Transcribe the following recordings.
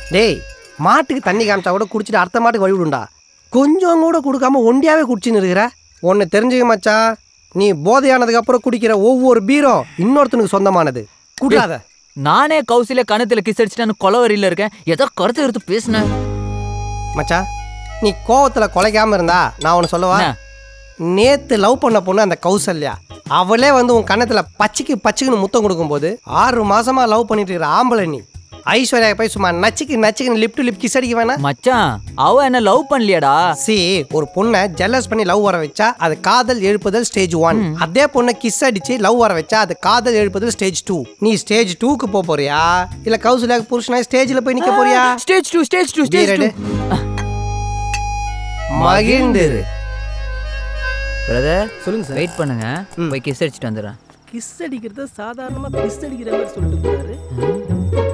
டேய் மாட்டுக்கு தண்ணி காமிச்சா கூட குடிச்சிட்டு அடுத்த மாட்டுக்கு வழி விடுண்டா கொஞ்சம் கூட கொடுக்காம ஒண்டியாவே குடிச்சுன்னு இருக்கிற ஒன்று தெரிஞ்சுக்க மச்சான் நீ போதையானதுக்கு அப்புறம் குடிக்கிற ஒவ்வொரு பீரும் இன்னொருத்தனுக்கு சொந்தமானது கூட்டாத நானே கௌசில கணத்துல கிஸ் அடிச்சிட்டான்னு கொலவரியில இருக்கேன் ஏதோ கருத்து எடுத்து பேசினேன் மச்சான் நீ கோவத்துல கொலைக்காம இருந்தா நான் ஒன்று சொல்லவா என்ன? நேத்து லவ் பண்ண பொண்ணு அந்த கௌசல்யா அவளே வந்து உன் கன்னத்துல பச்சைக்கு பச்சைக்குன்னு முத்தம் கொடுக்கும்போது ஆறு மாசமா லவ் பண்ணிட்டு இருக்கிற ஆம்பளை நீ ஐஸ்வர்யா போய் சும்மா நச்சுக்கு நச்சுக்குன்னு லிப் டு லிப் கிஸ் அடிக்க வேணாம் மச்சான் அவ என்ன லவ் பண்ணலையாடா சி ஒரு பொண்ணை ஜெல்லஸ் பண்ணி லவ் வர வச்சா அது காதல் எழுப்புதல் ஸ்டேஜ் ஒன் அதே பொண்ணை கிஸ் அடிச்சு லவ் வர வச்சா அது காதல் எழுப்புதல் ஸ்டேஜ் டூ நீ ஸ்டேஜ் டூக்கு போக போறியா இல்ல கௌசல்யாக்கு புருஷனா ஸ்டேஜ்ல போய் நிக்க போறியா stage to stage to stage to வீரடு. மகிழ்ந்திரு பிரதர் சொல்லுங்க சார் வெயிட் பண்ணுங்க போய் கிஸ் அடிச்சிட்டு வந்துடுறேன் கிஸ் அடிக்கிறத சாதாரணமா கிஸ் அடிக்கிற மாதிரி சொல்லிட்டு போறாரு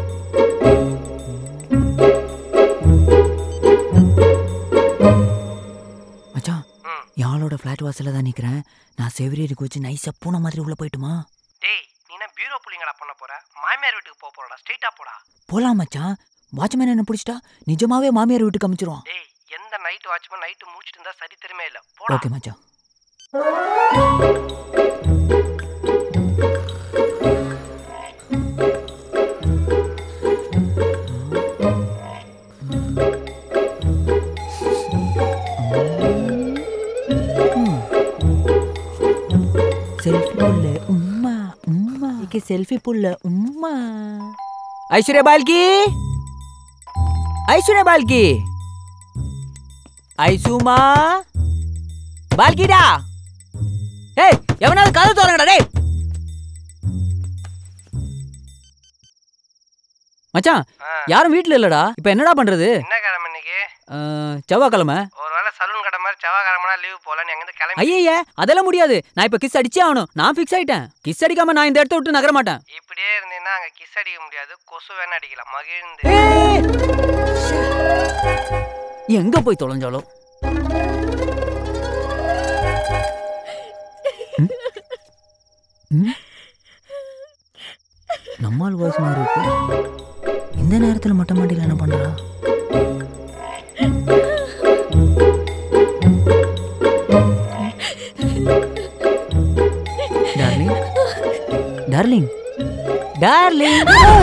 மச்சான் யாழோட ஃப்ளாட் வாசல்ல தான் நிக்கிறேன் நான் செவிரியருக்கு வச்சு நைஸா பூனை மாதிரி உள்ள போயிட்டுமா டேய் நீ என்ன பீரோ புள்ளிங்கடா பண்ண போற மாமியார் வீட்டுக்கு போக போறடா ஸ்ட்ரைட்டா போடா போலாம் மச்சான் வாட்ச்மேன் என்ன பிடிச்சிட்டா நிஜமாவே மாமியார் வீட்டுக்கு அமைச்சிருவான் டேய் எந்த நைட் வாட்ச்மேன் நைட்டு மூச்சிட்டு இருந்தா சரி தெரியுமே இல்ல போடா ஓகே மச்சான் செல்ஃபி புள்ள உம்மா உம்மா இக்கு செல்ஃபி புள்ள உம்மா ஐஸ்வர்யா பால்கி ஐஸ்வர்யா பால்கி ஐசுமா பால்கிடா ஏய் எவனாவது கதை தோறங்கடா டேய் மச்சான் யாரும் வீட்ல இல்லடா இப்போ என்னடா பண்றது என்ன கிழமை இன்னைக்கு அஹ், செவ்வாய்க்கிழமை ஒருவேளை சலூன் கடை மாதிரி செவ்வாய்க்கிழமைனா லீவ் போல நீ அங்கிருந்து கிளம்பி ஐயய்ய அதெல்லாம் முடியாது நான் இப்ப கிஸ் அடிச்சே ஆகணும் நான் ஃபிக்ஸ் ஆயிட்டேன் கிஸ் அடிக்காம நான் இந்த இடத்த விட்டு நகர மாட்டேன் இப்படியே இருந்தீங்கன்னா அங்க கிஸ் அடிக்க முடியாது கொசு வேணா அடிக்கலாம் மகிழ்ந்து ஏய்! எங்க போய் தொலைஞ்சாலும் ம்? ம்? நம்மால் வாய்ஸ் மாதிரி இருக்கு இந்த நேரத்துல மொட்டை மாடியில் என்ன பண்றா டார்லிங் டார்லிங் டார்லிங்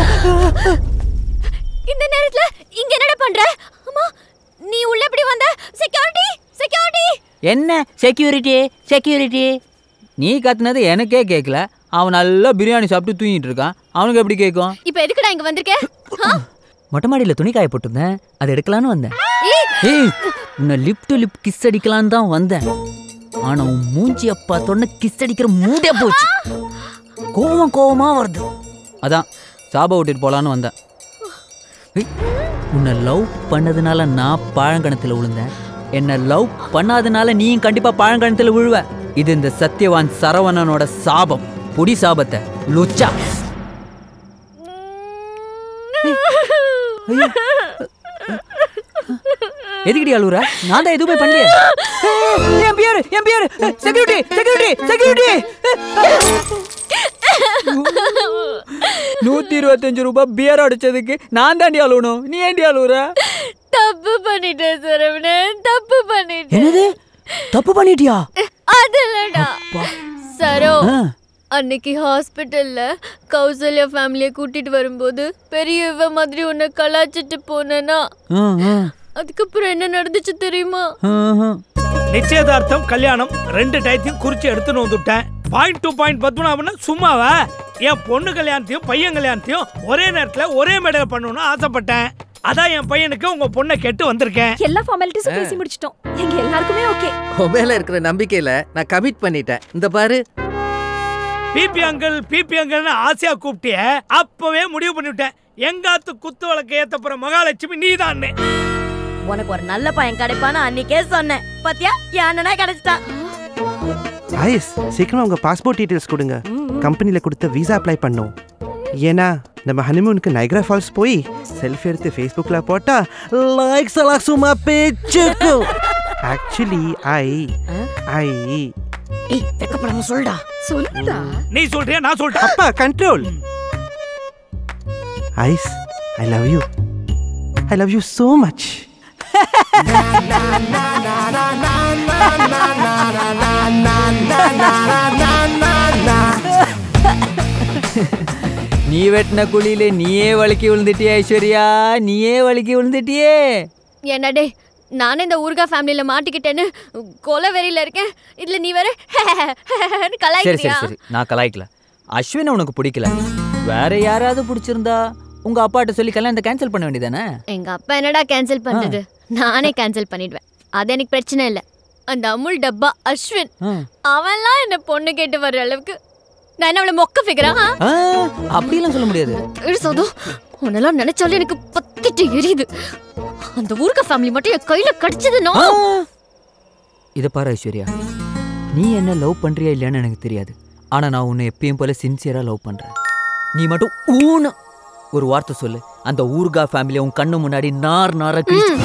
இந்த நேரத்துல இங்க என்னடா பண்ற அம்மா நீ உள்ள எப்படி வந்த செக்யூரிட்டி செக்யூரிட்டி என்ன செக்யூரிட்டி செக்யூரிட்டி நீ கத்துனது எனக்கே கேட்கல அவன் நல்லா பிரியாணி சாப்பிட்டு தூங்கிட்டு இருக்கான் அவனுக்கு எப்படி கேட்கும் இப்போ எதுக்குடா இங்க வந்திருக்க ஆ? மொட்டை மாடியில் துணி காய போட்டிருந்தேன் அதை எடுக்கலான்னு வந்தேன் ஏய், ஏய் உன்னை லிப் டு லிப் கிஸ் அடிக்கலான்னு தான் வந்தேன் ஆனா உன் மூஞ்சிய பார்த்தோன்னே கிஸ் அடிக்கிற மூடே போச்சு கோவம் கோவமா வருது அதான் சாபா விட்டுட்டு போலான்னு வந்தேன் ஏய், உன்னை லவ் பண்ணதுனால நான் பாழங்கணத்துல விழுந்தேன் என்ன லவ் பண்ணாதனால நீயும் கண்டிப்பா பாழங்கணத்துல விழுவ இது இந்த சத்யவான் சரவணனோட சாபம் புடி சாபத்தை லுச்சா எதுக்குடி அழுவுற நான் தான் எதுவுமே பண்ணலையே ஏய், என் பேரு என் பேரு செக்யூரிட்டி செக்யூரிட்டி செக்யூரிட்டி நூத்தி இருபத்தஞ்சு ரூபாய் பியர் அடிச்சதுக்கு நான் தாண்டி அழுவணும் நீ ஏண்டி அழுவுற தப்பு பண்ணிட்டேன் சரவணன் தப்பு பண்ணிட்டேன் என்னது தப்பு பண்ணிட்டியா அதுலடா சரோ ஆ, அன்னைக்கு ஹாஸ்பிட்டல்ல கௌசல்யா ஃபேமிலியை கூட்டிட்டு வரும்போது பெரிய இவ மாதிரி உன்னை கலாச்சிட்டு போனேனா ஆ, ஆ, அதுக்கப்புறம் என்ன நடந்துச்சு தெரியுமா ஆ, ஆ. நிச்சயதார்த்தம் கல்யாணம் ரெண்டு டயத்தையும் குறிச்சு எடுத்துன்னு வந்துட்டேன் பாயிண்ட் டூ பாயிண்ட் பத்மநாபன் சும்மாவா என் பொண்ணு கல்யாணத்தையும் பையன் கல்யாணத்தையும் ஒரே நேரத்துல ஒரே மேடையில் பண்ணணும்னு ஆசைப்பட்டேன் அதான் என் பையனுக்கு உங்க பொண்ணை கேட்டு வந்திருக்கேன் எல்லா ஃபார்மாலிட்டிஸும் பேசி முடிச்சிட்டோம் எங்க எல்லாருக்குமே ஓகே உன் மேல இருக்கிற நம்பிக்கையில நான் கமிட் பண்ணிட்டேன் இந்த பாரு பிபி அங்கிள் பிபி அங்கிள்னு ஆசையா கூப்பிட்டிய அப்பவே முடிவு பண்ணிவிட்டேன் எங்காத்து குத்து வழக்கு ஏத்த போற மகாலட்சுமி நீதான் உனக்கு ஒரு நல்ல பையன் கிடைப்பான்னு அன்னைக்கே சொன்னேன் பாத்தியா என் அண்ணனா கிடைச்சிட்டான் ஐஸ் சீக்கிரமா உங்க பாஸ்போர்ட் டீடைல்ஸ் கொடுங்க கம்பெனில கொடுத்த விசா அப்ளை பண்ணோம் ஏன்னா நம்ம ஹனிமூனுக்கு நைக்ரா ஃபால்ஸ் போய் செல்ஃபி எடுத்து ஃபேஸ்புக்ல போட்டா லைக்ஸ் எல்லாம் சும்மா பேச்சுக்கும் ஆக்சுவலி ஐ ஐ ஏய் வெக்கப்படாம சொல்டா சொல்லுடா நீ சொல்றியா நான் சொல்றேன் அப்பா control eyes I love you I I love you so much நீ வெட்டின குழியில நீயே வழுக்கி விழுந்துட்டியே ஐஸ்வர்யா நீயே வழுக்கி விழுந்துட்டியே என்னடே நானே இந்த ஊர்கா ஃபேமிலியில மாட்டிக்கிட்டேன்னு கொலை வெறியில இருக்கேன் இதுல நீ வேற சரி சரி கலாய்க்கிறியா சரி நான் கலாய்க்கல அஸ்வினை உனக்கு பிடிக்கல வேற யாராவது பிடிச்சிருந்தா உங்க அப்பாட்ட சொல்லி கல்யாணத்தை கேன்சல் பண்ண வேண்டியதானே எங்க அப்பா என்னடா கேன்சல் பண்றது நானே கேன்சல் பண்ணிடுவேன் அது எனக்கு பிரச்சனை இல்ல அந்த அமுல் டப்பா அஸ்வின் அவன்லாம் என்ன பொண்ணு கேட்டு வர்ற அளவுக்கு நான் என்ன அவளை மொக்க ஃபிகரா அப்படிலாம் சொல்ல முடியாது சோதோ உன்னெல்லாம் நினைச்சாலே எனக்கு பத்திட்டு எரியுது அந்த ஊர்க்க ஃபேமிலி மட்டும் என் கையில கடிச்சதுன்னா இதை பாரு ஐஸ்வர்யா நீ என்ன லவ் பண்றியா இல்லையான்னு எனக்கு தெரியாது ஆனா நான் உன்னை எப்பயும் போல சின்சியரா லவ் பண்றேன் நீ மட்டும் ஊன்னு ஒரு வார்த்தை சொல்லு அந்த ஊர்கா ஃபேமிலி உன் கண்ணு முன்னாடி நார் நார கிழிச்சு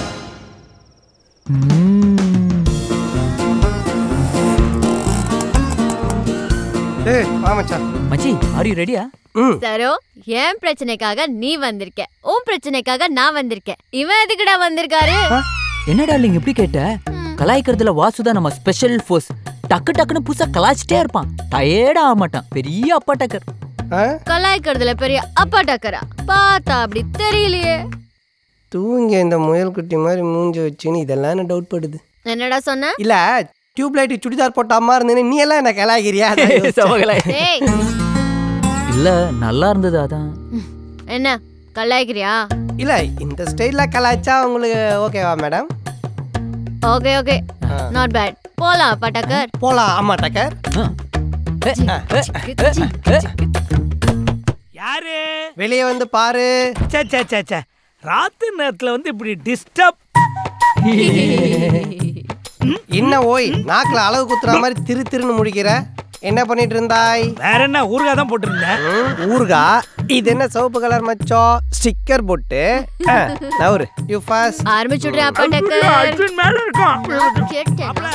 ஏய் வா மச்சான் மச்சி ஆர் யூ ரெடியா ம் சரோ என் பிரச்சனைக்காக நீ வந்திருக்க உன் பிரச்சனைக்காக நான் வந்திருக்கேன் இவன் எதுக்குடா வந்திருக்காரு என்னடா இல்லைங்க எப்படி கேட்ட கலாய்க்கிறதுல வாசுதா நம்ம ஸ்பெஷல் ஃபோர்ஸ் டக்கு டக்குன்னு புதுசா கலாய்ச்சிட்டே இருப்பான் டயர்டா ஆக மாட்டான் பெரிய அப்பா டக்கர் ஆ கலாய்க்கிறதுல பெரிய அப்பா டக்கரா பார்த்தா அப்படி தெரியலையே தூங்க இந்த முயல் குட்டி மாதிரி மூஞ்சி வச்சுன்னு இதெல்லாம் என்ன டவுட் படுது என்னடா சொன்ன இல்ல டியூப் லைட் சுடிதார் போட்ட அம்மா இருந்தேன்னு நீ எல்லாம் என்ன கலாய்கிறியா அதான் யோசிச்சேன். ஏய் இல்ல நல்லா இருந்தது அதான் என்ன கலாய்க்கிறியா இல்ல இந்த ஸ்டைல்ல கலாய்ச்சா உங்களுக்கு ஓகேவா madam okay okay not bad போலாம் அப்பா டக்கர் போலாம் ஆமா டக்கர் யாரு வெளியே வந்து பாரு சே சே சே சே ராத்திரி நேரத்துல வந்து இப்படி டிஸ்டர்ப் என்ன ஓய் நாக்குல அளவு குத்துற மாதிரி திரு திருன்னு முடிக்கிற என்ன பண்ணிட்டு இருந்தாய் வேற என்ன ஊருகா தான் போட்டிருந்தேன் ம், ஊறுகா இது என்ன சிவப்பு கலர் மச்சோ ஸ்டிக்கர் போட்டு நவரு யூ ஃபாஸ்ட் ஆரம்பிச்சுடுறேன் அப்பா டக்கர் அர்ஜுன் மேல இருக்கும் நான் கேட்டேன் மாப்ள,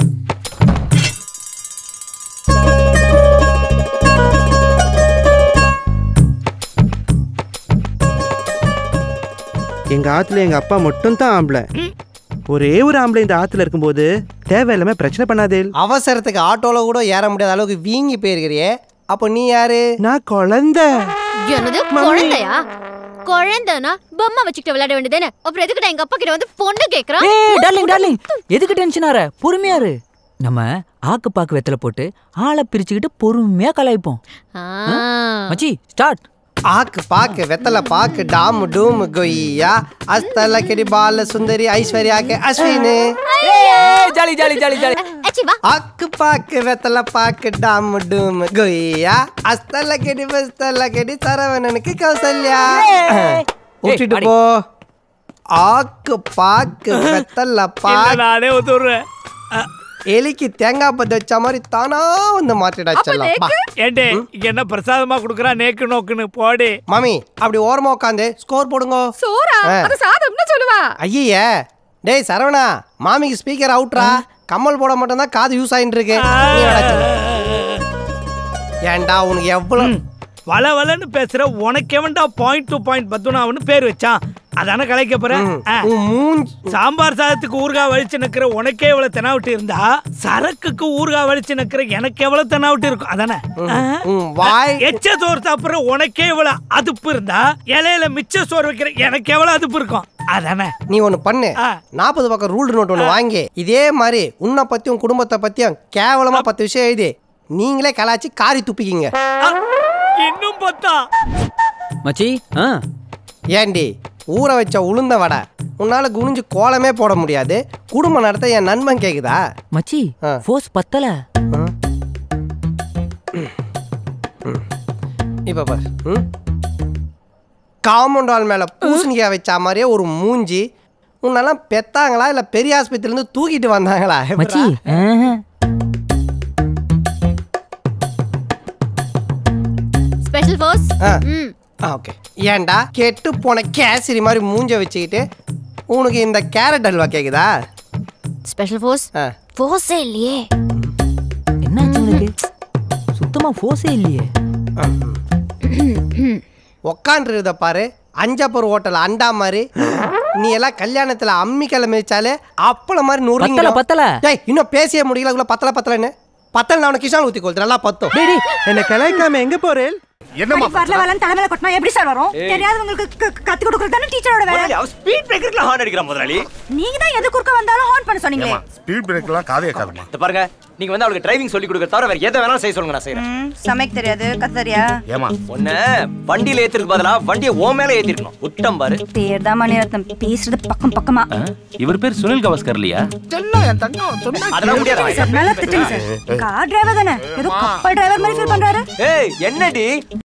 எங்க ஆத்துல எங்க அப்பா மட்டும் தான் ஆம்பளை ஒரே ஒரு ஆம்பளை இந்த ஆத்துல இருக்கும்போது தேவையில்லாம பிரச்சனை பண்ணாதே அவசரத்துக்கு ஆட்டோல கூட ஏற முடியாத அளவுக்கு வீங்கி போயிருக்கிறியே அப்போ நீ யாரு நான் குழந்தை என்னது குழந்தையா குழந்தைனா பொம்மை வச்சுக்கிட்டு விளையாட வேண்டியதானே அப்புறம் எதுக்குடா எங்க அப்பா கிட்ட வந்து பொண்ணு கேக்குறான் ஏய் டார்லிங் டார்லிங் எதுக்கு டென்ஷன் ஆற பொறுமையா இரு நம்ம ஆக்கு பாக்கு வெத்தலை போட்டு ஆளை பிரிச்சுக்கிட்டு பொறுமையா கலாய்ப்போம் ஆ. மச்சி ஸ்டார்ட் ஆக்கு பாக்கு வெத்தலை பாக்கு டாமு டூமு கொய்யா அஸ்தல கிடி பால சுந்தரி ஐஸ்வர்யாக்கு Ashwin jolly jolly jolly jolly அச்சி வா ஆக்கு பாக்கு வெத்தலை பாக்கு டாமு டூமு கொய்யா அஸ்தல கிடி பஸ்தல கிடி சரவணனுக்கு கௌசல்யா விட்டுட்டு அடி. போ ஆக்கு பாக்கு வெத்தலை இல்ல, பாக்கு நானே ஒத்துறேன் எலிக்கு தேங்காய் பத்து வச்ச மாதிரி தானா வந்து மாட்டிடா செல்லம் பா ஏண்டே இங்க என்ன பிரசாதமா குடுக்குறான் நேக்கு நோக்குன்னு போடி மாமி அப்படி ஓரமா உட்காந்து ஸ்கோர் போடுங்க சோறா ஆ. அது சாதம்னு சொல்லுவா ஐயே டேய் சரவணா மாமிக்கு ஸ்பீக்கர் அவுட்ரா கம்மல் போட மட்டும் தான் காது யூஸ் ஆயிட்டு இருக்கு நீ வாடா செல்லம். ஏன்டா உனக்கு எவ்வளவு வள வளன்னு பேசுற உனக்கு எவன்டா பாயிண்ட் டு பாயிண்ட் பத்துனாவன்னு பேர் வச்சான் அதானே கலைக்க போறேன் ஆ. உன் மூஞ்சி சாம்பார் சாதத்துக்கு ஊறுகாய் வலிச்சு நிக்கிற உனக்கே எவ்வளவு தெனாவிட்டு இருந்தா சரக்குக்கு ஊறுகாய் வலிச்சு நிக்கிற எனக்கு எவ்வளவு தெனாவிட்டு இருக்கும் அதானே ஆ? உன் வாய் எச்ச சோறு சாப்பிடுற உனக்கே இவ்வளவு அதுப்பு இருந்தா இலையில மிச்ச சோறு வைக்கிற எனக்கு எவ்வளவு அதுப்பு இருக்கும் அதானே நீ ஒன்று பண்ணு ஆ. நாற்பது பக்கம் ரூல் நோட் ஒன்று வாங்கி இதே மாதிரி உன்னை பத்தியும் குடும்பத்தை பத்தியும் கேவலமா பத்து விஷயம் எழுதி நீங்களே கலாச்சி காரி துப்பிக்கிங்க ஆ, இன்னும் பத்தா மச்சி ஆ ஏண்டி ஊற வச்ச உளுந்த வடை உன்னால குனிஞ்சு கோலமே போட முடியாது குடும்பம் நடத்த என் நண்பன் கேக்குதா மச்சி ஆ. ஃபோர்ஸ் பத்தல இப்ப பாரு ம்? காம்பவுண்ட் வால் மேல பூசணிக்காய் வச்ச மாதிரியே ஒரு மூஞ்சி உன்னெல்லாம் பெத்தாங்களா இல்ல பெரிய ஆஸ்பத்திரில இருந்து தூக்கிட்டு வந்தாங்களா மச்சி எப்படிடா? ஆஹா. ஸ்பெஷல் ஃபோர்ஸ் ஆ. ம் ஆ ஓகே ஏன்டா கெட்டு போன கேசரி மாதிரி மூஞ்ச வச்சுக்கிட்டு உனக்கு இந்த கேரட் அல்வா கேக்குதா ஸ்பெஷல் ஃபோர்ஸ் ஆ. ஃபோர்ஸே இல்லையே என்னாச்சு உனக்கு சுத்தமா ஃபோர்ஸே இல்லையே உக்காண்டிருத பாரு அஞ்சப்பர் ஹோட்டல் அண்டா மாதிரி நீ எல்லாம் கல்யாணத்துல அம்மி கிளம்பி வச்சாலே அப்பள மாதிரி நூறுங்க பத்தல பத்தல டேய் இன்னும் பேசியே முடியல உள்ள பத்தல பத்தலன்னு பத்தல நான் உனக்கு கிஷான் ஊத்தி கொள்த்து நல்லா பத்தும் டேய் டேய், என்னை கலாய்க்காம எங்க போறேன் வரல வரலன்னு தலைமையில கொட்டினா எப்படி சார் வரும் தெரியாதவங்களுக்கு க- க- கத்து கொடுக்கறது தானே டீச்சரோட வேலை ஸ்பீட் பிரேக்கர்ல ஹார்ன் அடிக்கிறான் முதலாளி நீங்க தான் எது குறுக்க வந்தாலும் ஹார்ன் பண்ண சொன்னீங்களே ஸ்பீட் பிரேக்லாம் காதே காதமா இந்த பாருங்க நீங்க வந்து அவளுக்கு டிரைவிங் சொல்லி கொடுக்க தவிர வேற எதை வேணாலும் செய்ய சொல்லுங்க நான் செய்யறேன் ம், சமைக்க தெரியாது கத்து தெரியா ஏமா ஒண்ணு வண்டியில ஏத்திருக்கு பதிலா வண்டியை ஓ மேல ஏத்திருக்கணும் உட்டம் பாரு பேர் தான் மணிரத்னம் பேசுறது பக்கம் பக்கமா இவர் பேர் சுனில் கவாஸ்கர் இல்லையா அதெல்லாம் முடியாது சார் நல்லா திட்டுங்க சார் கார் டிரைவர் தானே ஏதோ கப்பல் டிரைவர் மாதிரி ஃபீல் பண்றாரு ஏய் என்னடி